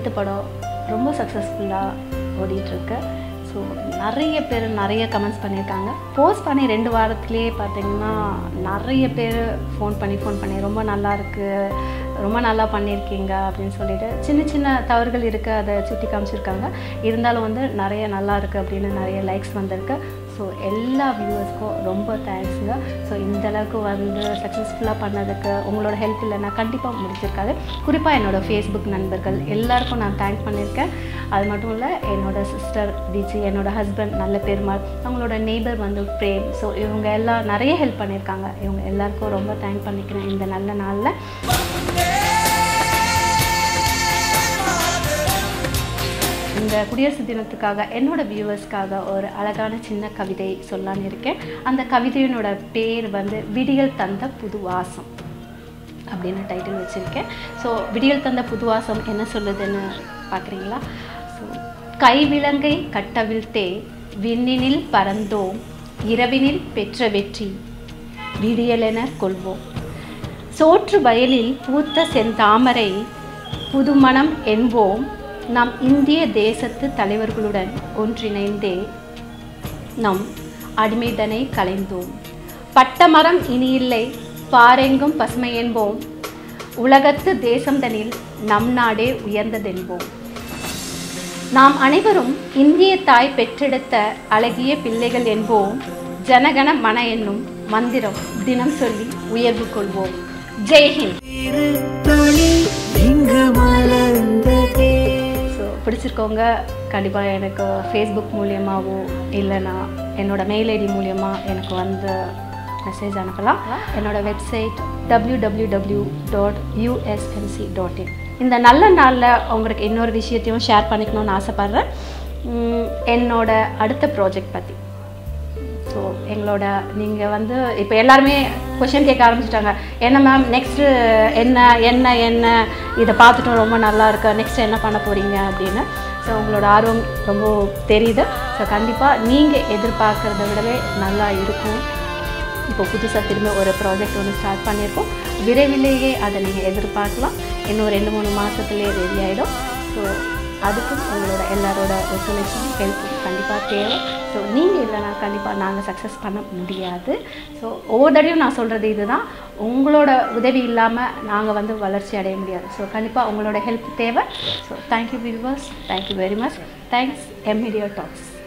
பத்து படம் ரொம்ப சக்ஸஸ்ஃபுல்லாக ஓடிட்டுருக்கு ஸோ நிறைய பேர் நிறைய கமெண்ட்ஸ் பண்ணியிருக்காங்க போஸ்ட் பண்ணி ரெண்டு வாரத்துலேயே பார்த்தீங்கன்னா நிறைய பேர் ஃபோன் பண்ணி ஃபோன் பண்ணி ரொம்ப நல்லா இருக்கு ரொம்ப நல்லா பண்ணியிருக்கீங்க அப்படின்னு சொல்லிட்டு சின்ன சின்ன தவறுகள் இருக்குது அதை சுட்டி காமிச்சிருக்காங்க இருந்தாலும் வந்து நிறைய நல்லா இருக்குது அப்படின்னு நிறைய லைக்ஸ் வந்திருக்கு ஸோ எல்லா வியூவர்ஸ்க்கும் ரொம்ப தேங்க்ஸுங்க ஸோ இந்த அளவுக்கு வந்து சக்ஸஸ்ஃபுல்லாக பண்ணதுக்கு உங்களோட ஹெல்ப் இல்லைன்னா கண்டிப்பாக முடிச்சிருக்காது குறிப்பாக என்னோடய ஃபேஸ்புக் நண்பர்கள் எல்லாருக்கும் நான் தேங்க் பண்ணியிருக்கேன் அது மட்டும் இல்லை என்னோட சிஸ்டர் விஜி என்னோட ஹஸ்பண்ட் நல்ல பெருமாள் அவங்களோட நெய்பர் வந்து பிரேம் ஸோ இவங்க எல்லாம் நிறைய ஹெல்ப் பண்ணியிருக்காங்க இவங்க எல்லாருக்கும் ரொம்ப தேங்க் பண்ணிக்கிறேன் இந்த நல்ல நாளில் இந்த குடியரசு தினத்துக்காக என்னோட வியூவர்ஸ்க்காக ஒரு அழகான சின்ன கவிதை சொல்லலான்னு இருக்கேன் அந்த கவிதையினோட பேர் வந்து விடியல் தந்த புது வாசம் அப்படின்னு டைட்டில் வச்சுருக்கேன் ஸோ விடியல் தந்த புது வாசம் என்ன சொல்லுதுன்னு பார்க்குறீங்களா ஸோ கைவிலங்கை கட்டவிழ்த்தே விண்ணினில் பறந்தோம் இரவினில் பெற்ற வெற்றி விடியலென கொள்வோம் சோற்று வயலில் பூத்த செந்தாமரை புதுமணம் என்போம் நம் இந்திய தேசத்து தலைவர்களுடன் ஒன்றிணைந்தே நம் அடிமைதனை கலைந்தோம் பட்டமரம் இனியில்லை பாரெங்கும் பசுமை என்போம் உலகத்து தேசம்தனில் நம் நாடே உயர்ந்ததென்போம் நாம் அனைவரும் இந்திய தாய் பெற்றெடுத்த அழகிய பிள்ளைகள் என்போம் ஜனகண மன என்னும் மந்திரம் தினம் சொல்லி உயர்வு கொள்வோம் ஜெய்ஹிந்த் ஸோ பிடிச்சிருக்கவங்க கண்டிப்பாக எனக்கு ஃபேஸ்புக் மூலியமாகவோ இல்லைனா என்னோட மெயில் ஐடி மூலியமாக எனக்கு வந்து மெசேஜ் அனுப்பலாம் என்னோட website W W W dot USNC dot in இந்த நல்ல நாளில் உங்களுக்கு இன்னொரு விஷயத்தையும் ஷேர் பண்ணிக்கணும்னு ஆசைப்பட்றேன் உம், என்னோட அடுத்த ப்ராஜெக்ட் பற்றி ஸோ எங்களோட நீங்கள் வந்து இப்போ எல்லாருமே கொஷின் கேட்க ஆரம்பிச்சிட்டாங்க என்ன மேம் நெக்ஸ்ட்டு என்ன என்ன என்ன இதை பார்த்துட்டோம் ரொம்ப நல்லா இருக்கு நெக்ஸ்ட் என்ன பண்ண போகிறீங்க அப்படின்னு ஸோ உங்களோட ஆர்வம் ரொம்ப தெரியுது ஸோ கண்டிப்பாக நீங்கள் எதிர்பார்க்குறத விடவே நல்லா இருக்கும் இப்போ புதுசாக திரும்ப ஒரு ப்ராஜெக்ட் ஒன்று ஸ்டார்ட் பண்ணியிருக்கோம் விரைவிலேயே அதை நீங்கள் எதிர்பார்க்கலாம் இன்னும் ரெண்டு மூணு மாதத்துலேயே ரெடி ஆகிடும் ஸோ அதுக்கும் உங்களோட எல்லாரோட ஒத்துழைப்பும் ஹெல்ப்பும் கண்டிப்பாக தேவை ஸோ நீங்கள் இல்லைனா கண்டிப்பாக நாங்கள் சக்ஸஸ் பண்ண முடியாது ஸோ ஒவ்வொரு தடவையும் நான் சொல்கிறது இதுதான் உங்களோட உதவி இல்லாமல் நாங்கள் வந்து வளர்ச்சி அடைய முடியாது ஸோ கண்டிப்பாக உங்களோட ஹெல்ப் தேவை so thank you viewers thank you very much thanks M media tax